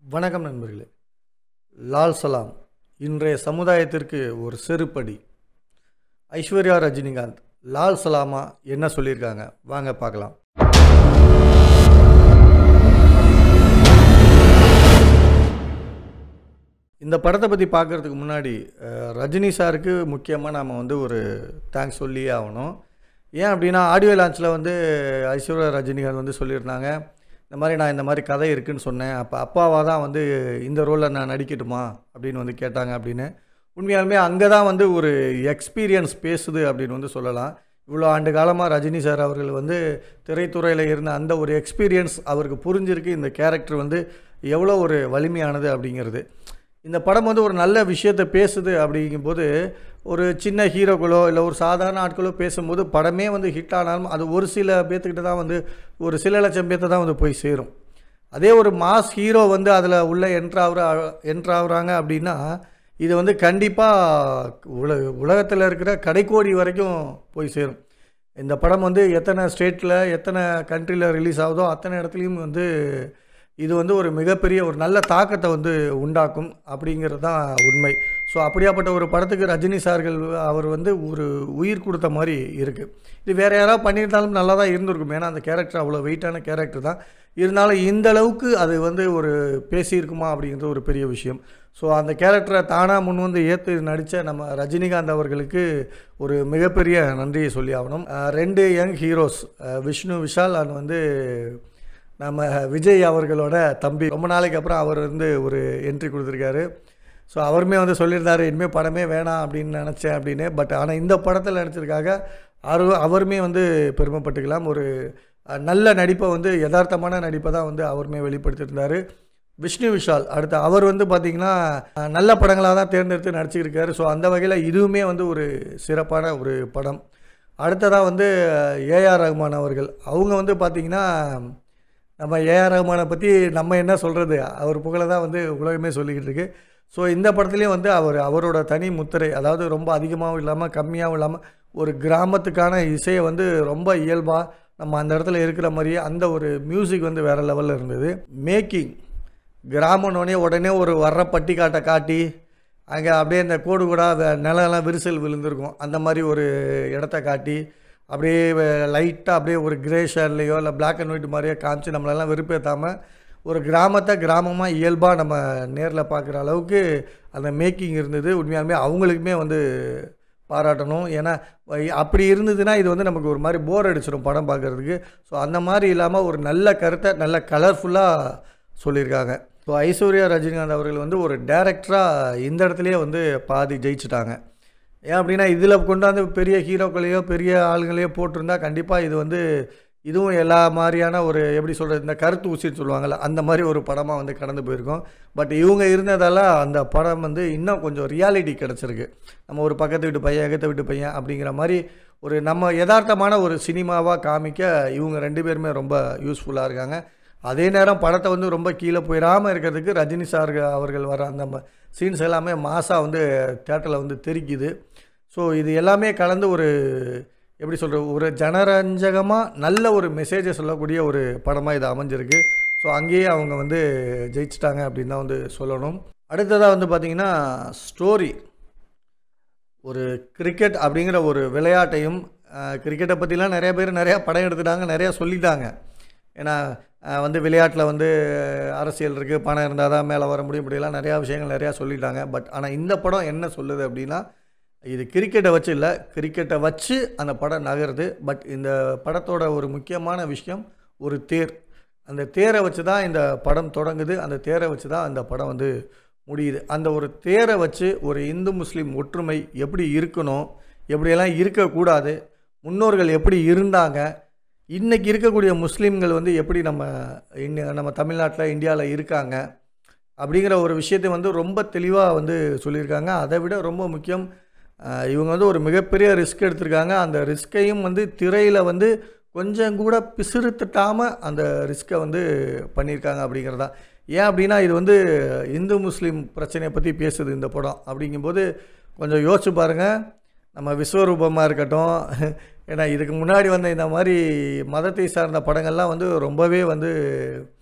வணக்கம் நண்பர்களே லால் சலாம் இன்றைய சமுதாயத்திற்கு ஒரு செருப்படி ஐஸ்வர்யா ரஜினிகாந்த் லால் சலாமா என்ன சொல்லியிருக்காங்க வாங்க பார்க்கலாம் இந்த படத்தை பற்றி பார்க்குறதுக்கு முன்னாடி அஹ், ரஜினி சாருக்கு முக்கியமாக நாம் வந்து ஒரு தேங்க்ஸ் சொல்லியே ஆகணும் ஏன் அப்படின்னா ஆடியோ லான்ச்சில் வந்து ஐஸ்வர்யா ரஜினிகாந்த் வந்து சொல்லியிருந்தாங்க இந்த மாதிரி நான் இந்த மாதிரி கதை இருக்குன்னு சொன்னேன் அப்போ அப்பாவாக தான் வந்து இந்த ரோலில் நான் நடிக்கட்டுமா அப்படின்னு வந்து கேட்டாங்க அப்படின்னு உண்மையாலுமே அங்கே தான் வந்து ஒரு எக்ஸ்பீரியன்ஸ் பேசுது அப்படின்னு வந்து சொல்லலாம் இவ்வளோ ஆண்டு காலமாக ரஜினி சார் அவர்கள் வந்து திரைத்துறையில் இருந்த அந்த ஒரு எக்ஸ்பீரியன்ஸ் அவருக்கு புரிஞ்சிருக்கு இந்த கேரக்டர் வந்து எவ்வளோ ஒரு வலிமையானது அப்படிங்கிறது இந்த படம் வந்து ஒரு நல்ல விஷயத்தை பேசுது அப்படிங்கும்போது ஒரு சின்ன ஹீரோக்களோ இல்லை ஒரு சாதாரண ஆட்களோ பேசும்போது படமே வந்து ஹிட் ஆனாலும் அது ஒரு சில பேர்த்துக்கிட்ட தான் வந்து ஒரு சில லட்சம் பேர்த்த தான் வந்து போய் சேரும் அதே ஒரு மாஸ் ஹீரோ வந்து அதில் உள்ள என்ட்ராகிற என்ட்ராகுறாங்க அப்படின்னா இது வந்து கண்டிப்பாக உல உலகத்தில் இருக்கிற கடைக்கோடி வரைக்கும் போய் சேரும் இந்த படம் வந்து எத்தனை ஸ்டேட்டில் எத்தனை கண்ட்ரியில் ரிலீஸ் ஆகுதோ அத்தனை இடத்துலையும் வந்து இது வந்து ஒரு மிகப்பெரிய ஒரு நல்ல தாக்கத்தை வந்து உண்டாக்கும் அப்படிங்கிறது தான் உண்மை ஸோ அப்படியாப்பட்ட ஒரு படத்துக்கு ரஜினி சார்கள் அவர் வந்து ஒரு உயிர் கொடுத்த மாதிரி இருக்குது இது வேறு யாராவது பண்ணியிருந்தாலும் நல்லா தான் இருந்திருக்கும் ஏன்னா அந்த கேரக்டர் அவ்வளோ வெயிட்டான கேரக்டர் தான் இருந்தாலும் இந்த அளவுக்கு அது வந்து ஒரு பேசியிருக்குமா அப்படிங்கிறது ஒரு பெரிய விஷயம் ஸோ அந்த கேரக்டரை தானாக முன் வந்து ஏற்று நடித்த நம்ம ரஜினிகாந்த் அவர்களுக்கு ஒரு மிகப்பெரிய நன்றியை சொல்லி ஆகணும் அஹ் ரெண்டு young heroes Vishnu Vishal and வந்து நம்ம விஜய் அவர்களோட தம்பி ரொம்ப நாளைக்கு அப்புறம் அவர் வந்து ஒரு என்ட்ரி கொடுத்துருக்காரு ஸோ அவருமே வந்து சொல்லியிருந்தாரு இனிமேல் படமே வேணாம் அப்படின்னு நினச்சேன் அப்படின்னு பட் ஆனால் இந்த படத்தில் நடிச்சிருக்காக அவரு அவருமே வந்து பெருமைப்பட்டுக்கலாம் ஒரு அஹ், நல்ல நடிப்பை வந்து யதார்த்தமான நடிப்பை தான் வந்து அவருமே வெளிப்படுத்தியிருந்தார் விஷ்ணு விஷால் அடுத்து அவர் வந்து பார்த்திங்கன்னா அஹ், நல்ல படங்களாக தான் தேர்ந்தெடுத்து நடிச்சிருக்காரு ஸோ அந்த வகையில் இதுவுமே வந்து ஒரு சிறப்பான ஒரு படம் அடுத்ததாக வந்து ஏஆர் ரஹ்மான் அவர்கள் அவங்க வந்து பார்த்திங்கன்னா நம்ம ஏஆர் ரஹ்மானை பற்றி நம்ம என்ன சொல்கிறது அவர் புகழை தான் வந்து உலகமே சொல்லிக்கிட்டு இருக்கு ஸோ இந்த படத்துலேயும் வந்து அவர் அவரோட தனி முத்திரை அதாவது ரொம்ப அதிகமாகவும் இல்லாமல் கம்மியாகவும் இல்லாமல் ஒரு கிராமத்துக்கான இசையை வந்து ரொம்ப இயல்பாக நம்ம அந்த இடத்துல இருக்கிற மாதிரியே அந்த ஒரு மியூசிக் வந்து வேறு லெவலில் இருந்தது மேக்கிங் கிராமனோடனே உடனே ஒரு வர்ற பட்டிக்காட்டை காட்டி அங்கே அப்படியே இந்த கோடு கூட நிலம்லாம் விரிசல் விழுந்திருக்கும் அந்த மாதிரி ஒரு இடத்த காட்டி அப்படியே லைட்டாக அப்படியே ஒரு கிரே ஷேர்லேயோ இல்லை Black அண்ட் ஒயிட் மாதிரியோ காமிச்சு நம்மளெல்லாம் வெறுப்பேற்றாமல் ஒரு கிராமத்தை கிராமமாக இயல்பாக நம்ம நேரில் பார்க்குற அளவுக்கு அந்த மேக்கிங் இருந்தது உண்மையாலுமே அவங்களுக்குமே வந்து பாராட்டணும் ஏன்னா வை- அப்படி இருந்ததுன்னா இது வந்து நமக்கு ஒரு மாதிரி போர் அடிச்சிடும் படம் பார்க்குறதுக்கு ஸோ அந்த மாதிரி இல்லாமல் ஒரு நல்ல கருத்தை நல்ல கலர்ஃபுல்லாக சொல்லியிருக்காங்க ஸோ ஐஸ்வர்யா ரஜினிகாந்த் அவர்கள் வந்து ஒரு டேரக்டராக இந்த இடத்துலையே வந்து பாதி ஜெயிச்சிட்டாங்க ஏன் அப்படின்னா இதில் கொண்டாந்து பெரிய ஹீரோக்களையோ பெரிய ஆளுங்களையோ போட்டிருந்தா கண்டிப்பாக இது வந்து இதுவும் எல்லா மாதிரியான ஒரு எப்படி சொல்கிறது இந்த கருத்து ஊசின்னு சொல்லுவாங்கள்ல அந்த மாதிரி ஒரு படமாக வந்து கடந்து போயிருக்கோம் பட் இவங்க இருந்ததால் அந்த படம் வந்து இன்னும் கொஞ்சம் ரியாலிட்டி கிடச்சிருக்கு நம்ம ஒரு பக்கத்து வீட்டு பையன் எகத்த வீட்டு பையன் அப்படிங்கிற மாதிரி ஒரு நம்ம யதார்த்தமான ஒரு சினிமாவாக காமிக்க இவங்க ரெண்டு பேருமே ரொம்ப யூஸ்ஃபுல்லாக இருக்காங்க அதே நேரம் படத்தை வந்து ரொம்ப கீழே போயிடாமல் இருக்கிறதுக்கு ரஜினி சார் அவர்கள் வர அந்த சீன்ஸ் எல்லாமே மாசாக வந்து தேட்டரில் வந்து தெரிக்குது ஸோ இது எல்லாமே கலந்து ஒரு எப்படி சொல்கிறது ஒரு ஜனரஞ்சகமாக நல்ல ஒரு மெசேஜை சொல்லக்கூடிய ஒரு படமாக இது அமைஞ்சிருக்கு ஸோ அங்கேயே அவங்க வந்து ஜெயிச்சிட்டாங்க அப்படின்னு தான் வந்து சொல்லணும் அடுத்ததாக வந்து பார்த்திங்கன்னா ஸ்டோரி ஒரு கிரிக்கெட் அப்படிங்கிற ஒரு விளையாட்டையும் கிரிக்கெட்டை பற்றிலாம் நிறைய பேர் நிறையா படம் எடுத்துட்டாங்க நிறையா சொல்லிட்டாங்க ஏன்னா அஹ், வந்து விளையாட்டில் வந்து அரசியல் இருக்குது பணம் இருந்தால் தான் மேலே வர முடியும் இப்படிலாம் நிறையா விஷயங்கள் நிறையா சொல்லிட்டாங்க பட் ஆனால் இந்த படம் என்ன சொல்லுது அப்படின்னா இது கிரிக்கெட்டை வச்சு இல்லை கிரிக்கெட்டை வச்சு அந்த படம் நகருது பட் இந்த படத்தோட ஒரு முக்கியமான விஷயம் ஒரு தேர் அந்த தேரை வச்சு தான் இந்த படம் தொடங்குது அந்த தேரை வச்சு தான் அந்த படம் வந்து முடியுது அந்த ஒரு தேரை வச்சு ஒரு இந்து முஸ்லீம் ஒற்றுமை எப்படி இருக்கணும் எப்படியெல்லாம் இருக்கக்கூடாது முன்னோர்கள் எப்படி இருந்தாங்க இன்றைக்கி இருக்கக்கூடிய முஸ்லீம்கள் வந்து எப்படி நம்ம இன்ன நம்ம தமிழ்நாட்டில் இந்தியாவில் இருக்காங்க அப்படிங்கிற ஒரு விஷயத்தை வந்து ரொம்ப தெளிவாக வந்து சொல்லியிருக்காங்க அதை விட ரொம்ப முக்கியம் அஹ், இவங்க வந்து ஒரு மிகப்பெரிய ரிஸ்க் எடுத்திருக்காங்க அந்த ரிஸ்கையும் வந்து திரையில் வந்து கொஞ்சம் கூட பிசுறு தட்டாமல் அந்த ரிஸ்க்கை வந்து பண்ணியிருக்காங்க அப்படிங்கிறதா ஏன் அப்படின்னா இது வந்து இந்து முஸ்லீம் பிரச்சனையை பற்றி பேசுது இந்த படம் அப்படிங்கும்போது கொஞ்சம் யோசிச்சு பாருங்கள் நம்ம விஸ்வரூபமாக இருக்கட்டும் ஏன்னா இதுக்கு முன்னாடி வந்த இந்த மாதிரி மதத்தை சார்ந்த படங்கள்லாம் வந்து ரொம்பவே வந்து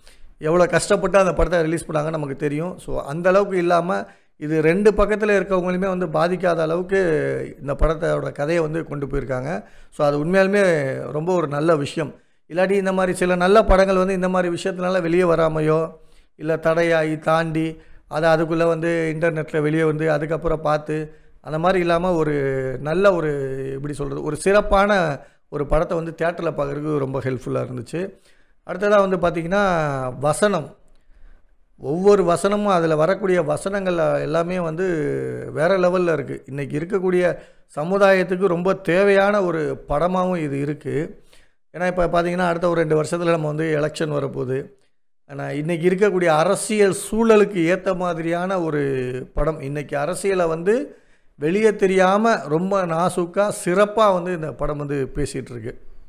எவ்வளோ கஷ்டப்பட்டு அந்த படத்தை ரிலீஸ் பண்ணாங்கன்னு நமக்கு தெரியும் ஸோ அந்த அளவுக்கு இல்லாமல் இது ரெண்டு பக்கத்தில் இருக்கவங்களுமே வந்து பாதிக்காத அளவுக்கு இந்த படத்தோட கதையை வந்து கொண்டு போயிருக்காங்க ஸோ அது உண்மையாலுமே ரொம்ப ஒரு நல்ல விஷயம் இல்லாட்டி இந்த மாதிரி சில நல்ல படங்கள் வந்து இந்த மாதிரி விஷயத்தினால வெளியே வராமையோ இல்லை தடையாகி தாண்டி அதை அதுக்குள்ளே வந்து இன்டர்நெட்டில் வெளியே வந்து அதுக்கப்புறம் பார்த்து அந்த மாதிரி இல்லாமல் ஒரு நல்ல ஒரு எப்படி சொல்கிறது ஒரு சிறப்பான ஒரு படத்தை வந்து தேட்டரில் பார்க்குறதுக்கு ரொம்ப ஹெல்ப்ஃபுல்லாக இருந்துச்சு அடுத்ததாக வந்து பார்த்திங்கன்னா வசனம் ஒவ்வொரு வசனமும் அதில் வரக்கூடிய வசனங்கள் எல்லாமே வந்து வேறு லெவலில் இருக்குது இன்றைக்கி இருக்கக்கூடிய சமுதாயத்துக்கு ரொம்ப தேவையான ஒரு படமாகவும் இது இருக்குது ஏன்னா இப்போ பார்த்தீங்கன்னா அடுத்த ஒரு ரெண்டு வருஷத்தில் நம்ம வந்து எலெக்ஷன் வரப்போகுது ஆனால் இன்றைக்கி இருக்கக்கூடிய அரசியல் சூழலுக்கு ஏற்ற மாதிரியான ஒரு படம் இன்றைக்கி அரசியலை வந்து வெளியே தெரியாமல் ரொம்ப நாசுக்காக சிறப்பாக வந்து இந்த படம் வந்து பேசிகிட்டு இருக்கு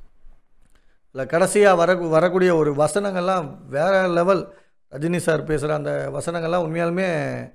இல்லை கடைசியாக வர வரக்கூடிய ஒரு வசனங்கள்லாம் வேறு லெவல் ரஜினி சார் பேசுகிற அந்த வசனங்கள்லாம் உண்மையாலுமே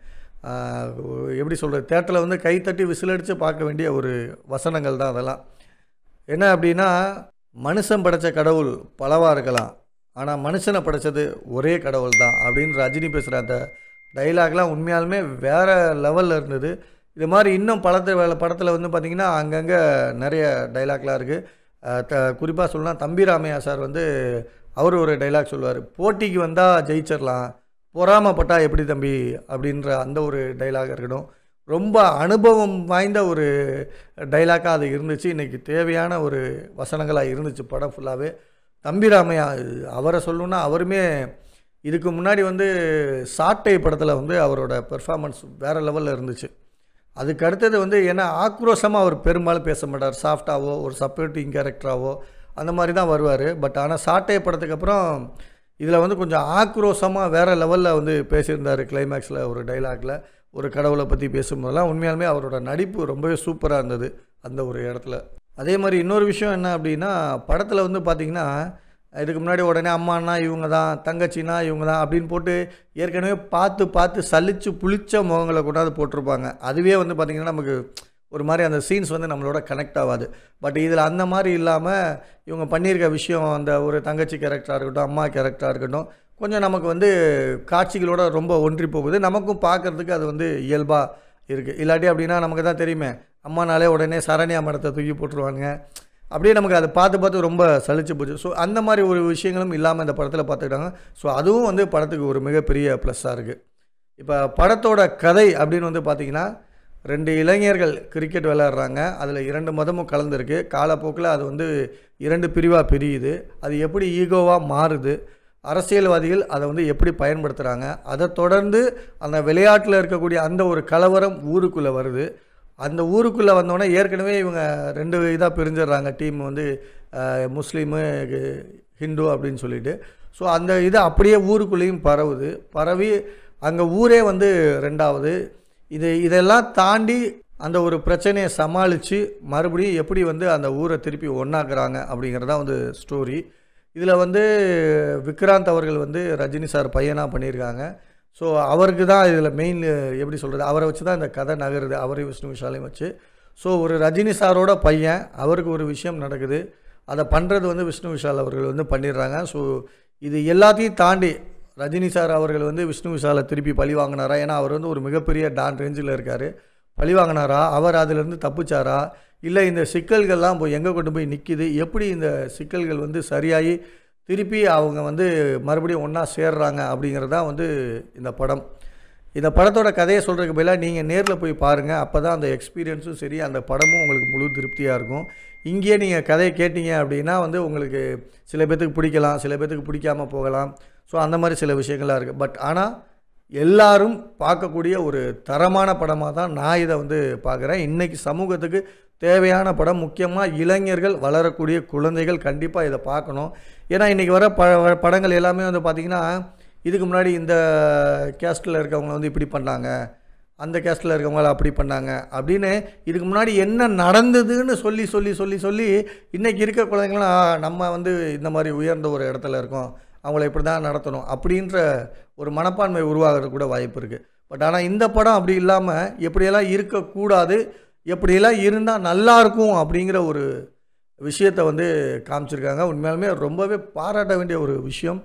ஆஹ், எப்படி சொல்கிறது தேட்டரில் வந்து கைத்தட்டி விசிலடித்து பார்க்க வேண்டிய ஒரு வசனங்கள் தான் அதெல்லாம் என்ன அப்படின்னா மனுஷன் படைத்த கடவுள் பலவாக இருக்கலாம் ஆனால் மனுஷனை படைச்சது ஒரே கடவுள் தான் அப்படின்னு ரஜினி பேசுகிற அந்த டைலாக்லாம் உண்மையாலுமே வேறு லெவலில் இருந்தது இது மாதிரி இன்னும் படத்தை படத்தில் வந்து பார்த்திங்கன்னா அங்கங்கே நிறைய டைலாக்லாம் இருக்குது த குறிப்பாக சொல்லலாம் தம்பி ராமையா சார் வந்து அவர் ஒரு டைலாக் சொல்லுவார் போட்டிக்கு வந்தால் ஜெயிச்சிடலாம் பொறாமப்பட்டா எப்படி தம்பி அப்படின்ற அந்த ஒரு டைலாக் இருக்கட்டும் ரொம்ப அனுபவம் வாய்ந்த ஒரு டைலாக்காக அது இருந்துச்சு இன்றைக்கி தேவையான ஒரு வசனங்களாக இருந்துச்சு படம் ஃபுல்லாகவே தம்பி ராமையா அவரை சொல்லணுன்னா அவருமே இதுக்கு முன்னாடி வந்து சாட்டை படத்தில் வந்து அவரோட பெர்ஃபார்மன்ஸ் வேறு லெவலில் இருந்துச்சு அதுக்கு அடுத்தது வந்து ஏன்னா ஆக்ரோஷமாக அவர் பெரும்பாலும் பேச மாட்டார் சாஃப்டாவோ ஒரு சப்போர்ட்டிங் கேரக்டராவோ அந்த மாதிரி தான் வருவார் பட் ஆனால் சாட்டை படத்துக்கு அப்புறம் இதில் வந்து கொஞ்சம் ஆக்ரோஷமாக வேறு லெவலில் வந்து பேசியிருந்தார் கிளைமேக்ஸில் ஒரு டைலாக்ல ஒரு கடவுளை பற்றி பேசும்போதெல்லாம் உண்மையாலுமே அவரோட நடிப்பு ரொம்பவே சூப்பராக இருந்தது அந்த ஒரு இடத்துல அதே மாதிரி இன்னொரு விஷயம் என்ன அப்படின்னா படத்தில் வந்து பார்த்திங்கன்னா இதுக்கு முன்னாடி உடனே அம்மானா இவங்க தான் தங்கச்சினா இவங்க தான் அப்படின்னு போட்டு ஏற்கனவே பார்த்து பார்த்து சலிச்சு புளிச்ச முகங்களை கொண்டாந்து போட்டிருப்பாங்க அதுவே வந்து பார்த்திங்கன்னா நமக்கு ஒரு மாதிரி அந்த சீன்ஸ் வந்து நம்மளோட கனெக்ட் ஆகாது பட் இதில் அந்த மாதிரி இல்லாமல் இவங்க பண்ணியிருக்க விஷயம் அந்த ஒரு தங்கச்சி கேரக்டராக இருக்கட்டும் அம்மா கேரக்டராக இருக்கட்டும் கொஞ்சம் நமக்கு வந்து காட்சிகளோட ரொம்ப ஒன்றி போகுது நமக்கும் பார்க்குறதுக்கு அது வந்து இயல்பாக இருக்குது இல்லாட்டி அப்படின்னா நமக்கு தான் தெரியுமே அம்மானாலே உடனே சரண்யா மடத்தை தூக்கி போட்டுருவாங்க அப்படியே நமக்கு அதை பார்த்து பார்த்து ரொம்ப சலிச்சு போச்சு ஸோ அந்த மாதிரி ஒரு விஷயங்களும் இல்லாமல் இந்த படத்தில் பார்த்துக்கிட்டாங்க ஸோ அதுவும் வந்து படத்துக்கு ஒரு மிகப்பெரிய ப்ளஸ்ஸாக இருக்குது இப்போ படத்தோட கதை அப்படின்னு வந்து பார்த்திங்கன்னா ரெண்டு இளைஞர்கள் கிரிக்கெட் விளையாடுறாங்க அதில் இரண்டு மதமும் கலந்துருக்கு காலப்போக்கில் அது வந்து இரண்டு பிரிவாக பிரியுது அது எப்படி ஈகோவாக மாறுது அரசியல்வாதிகள் அதை வந்து எப்படி பயன்படுத்துகிறாங்க அதை தொடர்ந்து அந்த விளையாட்டில் இருக்கக்கூடிய அந்த ஒரு கலவரம் ஊருக்குள்ளே வருது அந்த ஊருக்குள்ளே வந்தோடனே ஏற்கனவே இவங்க ரெண்டு இதாக பிரிஞ்சிடுறாங்க டீம் வந்து அஹ், முஸ்லீமு கு- ஹிந்து அப்படின்னு சொல்லிட்டு ஸோ அந்த இது அப்படியே ஊருக்குள்ளேயும் பரவுது பரவி அங்கே ஊரே வந்து ரெண்டாவது இது இதெல்லாம் தாண்டி அந்த ஒரு பிரச்சனையை சமாளித்து மறுபடியும் எப்படி வந்து அந்த ஊரை திருப்பி ஒன்றாக்குறாங்க அப்படிங்கிறது தான் வந்து ஸ்டோரி இதில் வந்து விக்ராந்த் அவர்கள் வந்து ரஜினி சார் பையனாக பண்ணியிருக்காங்க ஸோ அவருக்கு தான் இதில் மெயின் எப்படி சொல்கிறது அவரை வச்சு தான் இந்த கதை நகருது அவரையும் விஷ்ணு விஷாலையும் வச்சு ஸோ ஒரு ரஜினி சாரோட பையன் அவருக்கு ஒரு விஷயம் நடக்குது அதை பண்ணுறது வந்து விஷ்ணு விஷால் அவர்கள் வந்து பண்ணிடுறாங்க ஸோ இது எல்லாத்தையும் தாண்டி ரஜினி சார் அவர்கள் வந்து விஷ்ணு விஷாலை திருப்பி பழி வாங்கினாரா ஏன்னா அவர் வந்து ஒரு மிகப்பெரிய டான் ரேஞ்சில் இருக்கார் பழி வாங்கினாரா அவர் அதிலிருந்து தப்பிச்சாரா இல்லை இந்த சிக்கல்கள்லாம் போய் எங்கே கொண்டு போய் நிற்கிது எப்படி இந்த சிக்கல்கள் வந்து சரியாகி திருப்பி அவங்க வந்து மறுபடியும் ஒன்றா சேர்றாங்க அப்படிங்கிறது தான் வந்து இந்த படம் இந்த படத்தோட கதையை சொல்கிறதுக்கு பதிலாக நீங்கள் நேரில் போய் பாருங்கள் அப்போ தான் அந்த எக்ஸ்பீரியன்ஸும் சரி அந்த படமும் உங்களுக்கு முழு திருப்தியாக இருக்கும் இங்கேயே நீங்கள் கதையை கேட்டீங்க அப்படின்னா வந்து உங்களுக்கு சில பேர்த்துக்கு பிடிக்கலாம் சில பேர்த்துக்கு பிடிக்காம போகலாம் ஸோ அந்த மாதிரி சில விஷயங்கள்லாம் இருக்குது பட் ஆனால் எல்லாரும் பார்க்கக்கூடிய ஒரு தரமான படமாக தான் நான் இதை வந்து பார்க்குறேன் இன்றைக்கி சமூகத்துக்கு தேவையான படம் முக்கியமாக இளைஞர்கள் வளரக்கூடிய குழந்தைகள் கண்டிப்பாக இதை பார்க்கணும் ஏன்னா இன்றைக்கி வர ப படங்கள் எல்லாமே வந்து பார்த்திங்கன்னா இதுக்கு முன்னாடி இந்த கேஸ்ட்டில் இருக்கவங்க வந்து இப்படி பண்ணாங்க அந்த கேஸ்ட்டில் இருக்கவங்கள அப்படி பண்ணாங்க அப்படின்னு இதுக்கு முன்னாடி என்ன நடந்ததுன்னு சொல்லி சொல்லி சொல்லி சொல்லி இன்றைக்கி இருக்க குழந்தைங்களாம் "ஆ, நம்ம வந்து இந்த மாதிரி உயர்ந்த ஒரு இடத்துல இருக்கோம் அவங்கள இப்படி தான் நடத்தணும் அப்படின்ற ஒரு மனப்பான்மை உருவாகிறது கூட வாய்ப்பு இருக்குது பட் ஆனால் இந்த படம் அப்படி இல்லாமல் எப்படியெல்லாம் இருக்கக்கூடாது எப்படியெல்லாம் இருந்தால் நல்லா இருக்கும் அப்படிங்கிற ஒரு விஷயத்தை வந்து காமிச்சிருக்காங்க உண்மையாலுமே ரொம்பவே பாராட்ட வேண்டிய ஒரு விஷயம்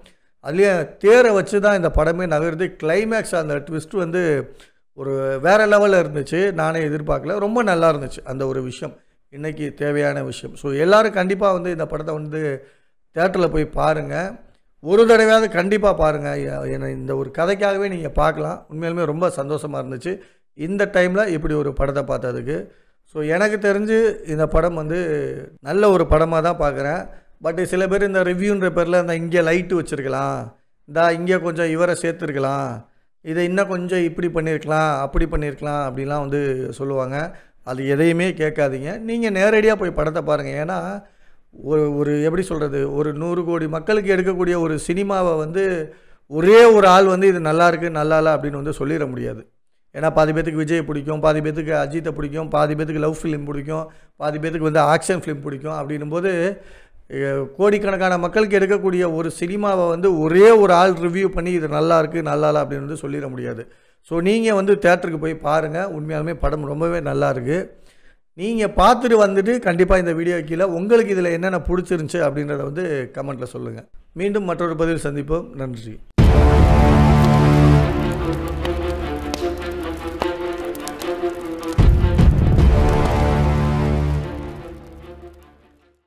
அதுலேயும் தேரை வச்சு தான் இந்த படமே நகருது கிளைமேக்ஸ் அந்த ட்விஸ்ட் வந்து ஒரு வேறு லெவலில் இருந்துச்சு நானே எதிர்பார்க்கல ரொம்ப நல்லா இருந்துச்சு அந்த ஒரு விஷயம் இன்றைக்கி தேவையான விஷயம் ஸோ எல்லோரும் கண்டிப்பாக வந்து இந்த படத்தை வந்து தேட்டரில் போய் பாருங்கள் ஒரு தடவையாவது கண்டிப்பாக பாருங்கள் ஏன்னா இந்த ஒரு கதைக்காகவே நீங்கள் பார்க்கலாம் உண்மையிலுமே ரொம்ப சந்தோஷமாக இருந்துச்சு இந்த டைமில் இப்படி ஒரு படத்தை பார்த்ததுக்கு ஸோ எனக்கு தெரிஞ்சு இந்த படம் வந்து நல்ல ஒரு படமாக தான் பார்க்குறேன் பட் சில பேர் இந்த ரிவ்யூன்ற பேரில் இந்த இங்கே லைட்டு வச்சுருக்கலாம் இந்த இங்கே கொஞ்சம் இவரை சேர்த்துருக்கலாம் இதை இன்னும் கொஞ்சம் இப்படி பண்ணியிருக்கலாம் அப்படி பண்ணியிருக்கலாம் அப்படிலாம் வந்து சொல்லுவாங்க அது எதையுமே கேட்காதீங்க நீங்கள் நேரடியாக போய் படத்தை பாருங்கள் ஏன்னா ஒரு ஒரு எப்படி சொல்கிறது ஒரு நூறு கோடி மக்களுக்கு எடுக்கக்கூடிய ஒரு சினிமாவை வந்து ஒரே ஒரு ஆள் வந்து இது நல்லா இருக்குது நல்லா இல்லை அப்படின்னு வந்து சொல்லிட முடியாது ஏன்னா பாதி பேத்துக்கு விஜய் பிடிக்கும் பாதி பேத்துக்கு அஜித்தை பிடிக்கும் பாதி பேத்துக்கு லவ் ஃபிலிம் பிடிக்கும் பாதி பேத்துக்கு வந்து ஆக்ஷன் ஃபிலிம் பிடிக்கும் அப்படின்னும் போது அஹ், கோடிக்கணக்கான மக்களுக்கு எடுக்கக்கூடிய ஒரு சினிமாவை வந்து ஒரே ஒரு ஆள் ரிவ்யூ பண்ணி இது நல்லா இருக்குது நல்லா இல்லை அப்படின்னு வந்து சொல்லிட முடியாது ஸோ நீங்கள் வந்து தேட்டருக்கு போய் பாருங்கள் உண்மையாலுமே படம் ரொம்பவே நல்லா இருக்குது நீங்கள் பார்த்துட்டு வந்துட்டு கண்டிப்பாக இந்த வீடியோ கீழே உங்களுக்கு இதில் என்னென்ன பிடிச்சிருந்துச்சு அப்படின்றத வந்து கமெண்ட்டில் சொல்லுங்கள் மீண்டும் மற்றொரு பதிவில் சந்திப்போம் நன்றி